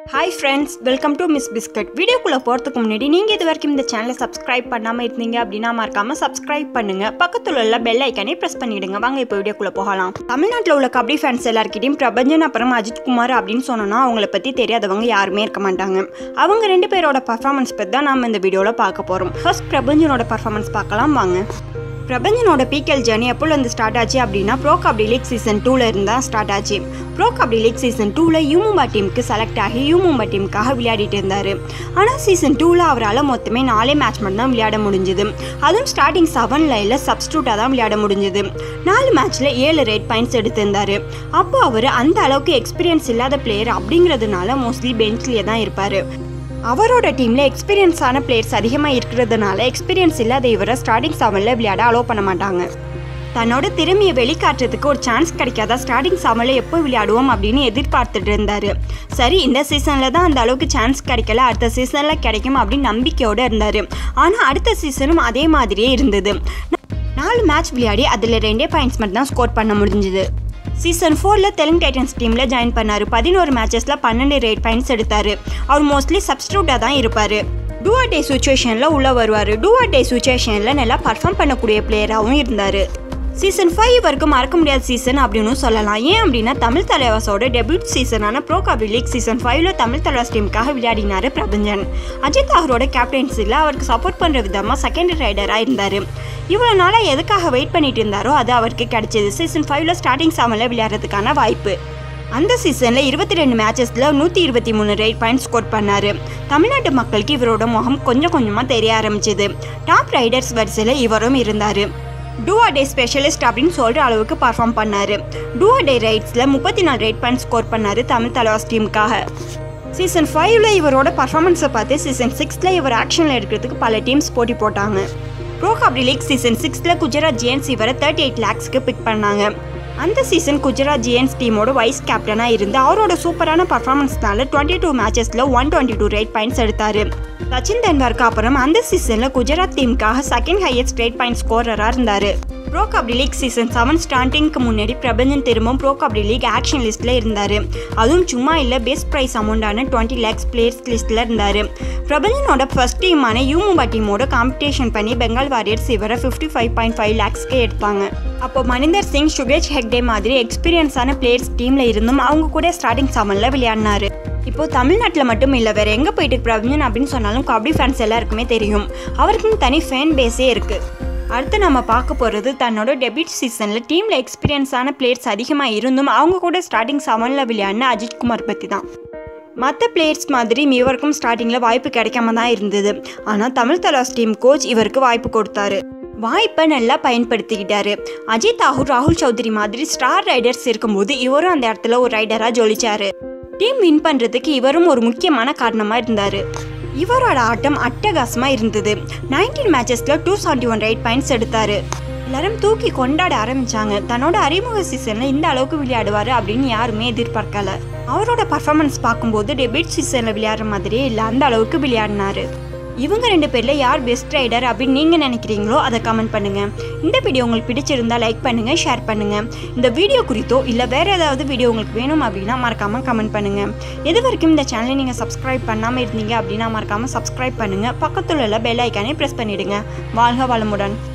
hi friends welcome to Miss Biscuit வீடியோக்குள்ளே போகிறதுக்கு முன்னாடி நீங்கள் இது வரைக்கும் இந்த சேனலை சப்ஸ்கிரைப் பண்ணாமல் இருந்தீங்க அப்படின்னா மறக்காமல் சப்ஸ்கிரைப் பண்ணுங்கள் பக்கத்தில் உள்ள பெல் ஐக்கானே ப்ரெஸ் பண்ணிவிடுங்க வாங்க இப்போ வீடியோக்குள்ளே போகலாம் தமிழ்நாட்டில் உள்ள கபடி ஃபேன்ஸ் எல்லாருக்கிட்டையும் பிரபஞ்சன் அப்புறம் அஜித் குமார் அப்படின்னு சொன்னோன்னா அவங்கள பற்றி தெரியாதவங்க யாருமே இருக்க மாட்டாங்க அவங்க ரெண்டு பேரோட பர்ஃபார்மன்ஸ் பற்றி தான் நம்ம இந்த வீடியோவில் பார்க்க போகிறோம் ஃபர்ஸ்ட் பிரபஞ்சனோட பர்ஃபார்மன்ஸ் பார்க்கலாம் வாங்க பிரபஞ்சனோட பிகேல் ஜேர்னி எப்போலேருந்து ஸ்டார்ட் ஆச்சு அப்படின்னா ப்ரோ கபடி லீக் சீசன் டூவில் இருந்தால் ஸ்டார்ட் ஆச்சு ப்ரோ கபடி லீக் சீசன் டூவில் யூமும்பா டீமுக்கு செலக்ட் ஆகி யூமும்பா டீமுக்காக விளையாடிட்டு இருந்தார் ஆனால் சீசன் டூவில் அவரால் மொத்தமே நாலே மேட்ச் மட்டும் தான் விளையாட முடிஞ்சுது அதுவும் ஸ்டார்டிங் செவன் லைனில் சப்ஸ்டியூட்டாக தான் விளையாட முடிஞ்சுது நாலு மேட்ச்சில் ஏழு ரேட் பாயிண்ட்ஸ் எடுத்திருந்தார் அப்போ அவர் அந்த அளவுக்கு எக்ஸ்பீரியன்ஸ் இல்லாத பிளேயர் அப்படிங்கிறதுனால மோஸ்ட்லி பெஞ்ச்லேயே தான் இருப்பார் அவரோட டீமில் எக்ஸ்பீரியன்ஸான பிளேயர்ஸ் அதிகமாக இருக்கிறதுனால எக்ஸ்பீரியன்ஸ் இல்லாத இவரை ஸ்டார்டிங் செவனில் விளையாட அலோவ் பண்ண மாட்டாங்க தன்னோட திறமையை வெளிக்காட்டுறதுக்கு ஒரு சான்ஸ் கிடைக்காதா ஸ்டார்டிங் செவனில் எப்போ விளையாடுவோம் அப்படின்னு எதிர்பார்த்துட்டு இருந்தார் சரி இந்த சீசனில் தான் அந்த அளவுக்கு சான்ஸ் கிடைக்கல அடுத்த சீசனில் கிடைக்கும் அப்படின்னு நம்பிக்கையோடு இருந்தார் ஆனால் அடுத்த சீசனும் அதே மாதிரியே இருந்தது நாலு மேட்ச் விளையாடி அதில் ரெண்டே பாயிண்ட்ஸ் மட்டும் தான் ஸ்கோர் பண்ண முடிஞ்சுது சீசன் ஃபோரில் தெலுங்கு டைட்டன்ஸ் டீமில் ஜாயின் பண்ணார் பதினோரு மேட்சஸில் பன்னெண்டு ரேட் பாயிண்ட்ஸ் எடுத்தார் அவர் மோஸ்ட்லி சப்ஸ்டியூட்டாக தான் இருப்பார் டூஆ டே சுச்சுவேஷனில் உள்ளே வருவார் டூஆ டே சுச்சுவேஷனில் நல்லா பர்ஃபார்ம் பண்ணக்கூடிய பிளேயராகவும் இருந்தார் சீசன் ஃபைவ் வரைக்கும் மறக்க முடியாத சீசன் அப்படின்னு சொல்லலாம் ஏன் அப்படின்னா தமிழ் தலைவாசோட டெபியூட் சீசனான ப்ரோ கபடி லீக் சீசன் ஃபைவ்ல தமிழ் தலைவாஸ் டீமுக்காக விளையாடினார் பிரபஞ்சன் அஜித் அவரோட கேப்டன்சியில் அவருக்கு சப்போர்ட் பண்ணுற விதமாக செகண்டரி ரைடராக இருந்தார் இவ்வளோ நாளாக எதுக்காக வெயிட் பண்ணிட்டு இருந்தாரோ அது அவருக்கு கிடைச்சது சீசன் ஃபைவ்ல ஸ்டார்டிங் செவனில் விளையாடுறதுக்கான வாய்ப்பு அந்த சீசனில் இருபத்தி ரெண்டு மேட்சஸில் நூற்றி இருபத்தி மூணு ரேட் பாயிண்ட் ஸ்கோர் பண்ணார் தமிழ்நாட்டு மக்களுக்கு இவரோட முகம் கொஞ்சம் கொஞ்சமாக தெரிய ஆரம்பிச்சது டாப் ரைடர்ஸ் வரிசையில் இவரும் இருந்தார் டூஆ டே ஸ்பெஷலிஸ்ட் அப்படின்னு சொல்கிற அளவுக்கு பர்ஃபார்ம் பண்ணார் டூஆ டே ரைட்ஸில் முப்பத்தி நாலு ரேட் பாயிண்ட் ஸ்கோர் பண்ணார் தமிழ் தலைவாஸ் டீமுக்காக சீசன் ஃபைவ்ல இவரோட பர்ஃபார்மன்ஸை பார்த்து சீசன் சிக்ஸில் இவர் ஆக்ஷனில் எடுக்கிறதுக்கு பல டீம்ஸ் போட்டி போட்டாங்க ப்ரோ கபடி லீக் சீசன் சிக்ஸில் குஜராத் ஜியன்ஸ் இவரை தேர்ட்டி எயிட் லேக்ஸ்க்கு பிக் பண்ணாங்க அந்த சீசன் குஜராத் ஜியன்ஸ் டீமோட வைஸ் கேப்டனாக இருந்து அவரோட சூப்பரான பர்ஃபார்மன்ஸ்னால டுவெண்ட்டி டூ மேட்சஸில் one twenty two raid points எடுத்தார் சச்சின் தென்வாருக்கு அப்புறம் அந்த சீசனில் குஜராத் டீமுக்காக செகண்ட் ஹையஸ்ட் ரேட் பாயிண்ட் ஸ்கோரராக இருந்தார் pro kabaddi league season seven ஸ்டார்டிங்க்கு முன்னாடி பிரபஞ்சன் திரும்பவும் ப்ரோ கபடி லீக் ஆக்ஷன் லிஸ்ட்டில் இருந்தார் அதுவும் சும்மா இல்லை பெஸ்ட் ப்ரைஸ் அமௌண்டான டுவெண்ட்டி லேக்ஸ் பிளேயர்ஸ் லிஸ்ட்டில் இருந்தார் பிரபஞ்சனோட ஃபர்ஸ்ட் டீமான யூமும்பா டீமோட காம்படிஷன் பண்ணி பெங்கால் வாரியர்ஸ் இவரை ஃபிஃப்டி ஃபைவ் பாயிண்ட் ஃபைவ் லேக்ஸ்க்கே எடுத்தாங்க அப்போ மனிந்தர் சிங் சுகேஷ் ஹெக்டே மாதிரி எக்ஸ்பீரியன்ஸான பிளேயர்ஸ் டீமில் இருந்தும் அவங்க கூட ஸ்டார்டிங் செவனில் விளையாடினார் இப்போ தமிழ்நாட்டில் மட்டும் இல்லை வேறு எங்கே போயிட்டு பிரபஞ்சன் அப்படின்னு சொன்னாலும் கபடி ஃபேன்ஸ் எல்லாருக்குமே தெரியும் அவருக்குன்னு தனி ஃபேன் பேஸே இருக்குது அடுத்து நம்ம பார்க்க போகிறது தன்னோட டெபியூட் சீசனில் டீமில் எக்ஸ்பீரியன்ஸான பிளேயர்ஸ் அதிகமாக இருந்தும் அவங்க கூட ஸ்டார்டிங் செவனில் விளையாடின அஜித் குமார் பற்றி தான் மற்ற பிளேயர்ஸ் மாதிரி இவருக்கும் ஸ்டார்டிங்கில் வாய்ப்பு கிடைக்காம தான் இருந்தது ஆனால் தமிழ் தலாஸ் டீம் கோச் இவருக்கு வாய்ப்பு கொடுத்தாரு வாய்ப்பை நல்லா பயன்படுத்திக்கிட்டாரு அஜித் தாகூர் ராகுல் சௌத்ரி மாதிரி ஸ்டார் ரைடர்ஸ் இருக்கும்போது இவரும் அந்த இடத்துல ஒரு ரைடராக ஜொலிச்சாரு டீம் வின் பண்ணுறதுக்கு இவரும் ஒரு முக்கியமான காரணமாக இருந்தார் இவரோட ஆட்டம் அட்டகாசமாக இருந்தது நைன்டீன் மேட்சஸில் two seventy one raid points எடுத்தார் எல்லாரும் தூக்கி கொண்டாட ஆரம்பிச்சாங்க தன்னோட அறிமுக சீசனில் இந்த அளவுக்கு விளையாடுவார் அப்படின்னு யாருமே எதிர்பார்க்கல அவரோட பர்ஃபார்மன்ஸ் பார்க்கும்போது டெபிட் சீசனில் விளையாடுற மாதிரியே இல்லை அந்த அளவுக்கு விளையாடினாரு இவங்க ரெண்டு பேரில் யார் பெஸ்ட் ரைடர் அப்படின்னு நீங்கள் நினைக்கிறீங்களோ அதை கமெண்ட் பண்ணுங்கள் இந்த வீடியோ உங்களுக்கு பிடிச்சிருந்தா லைக் பண்ணுங்கள் ஷேர் பண்ணுங்கள் இந்த வீடியோ குறித்தோ இல்லை வேறு ஏதாவது வீடியோ உங்களுக்கு வேணும் அப்படின்னா மறக்காமல் கமெண்ட் பண்ணுங்கள் இது வரைக்கும் இந்த சேனலை நீங்கள் சப்ஸ்கிரைப் பண்ணாமல் இருந்தீங்க அப்படின்னா மறக்காமல் சப்ஸ்கிரைப் பண்ணுங்கள் பக்கத்தில் உள்ள பெல் ஐக்கானே ப்ரெஸ் பண்ணிவிடுங்க வாழ்க வளமுடன்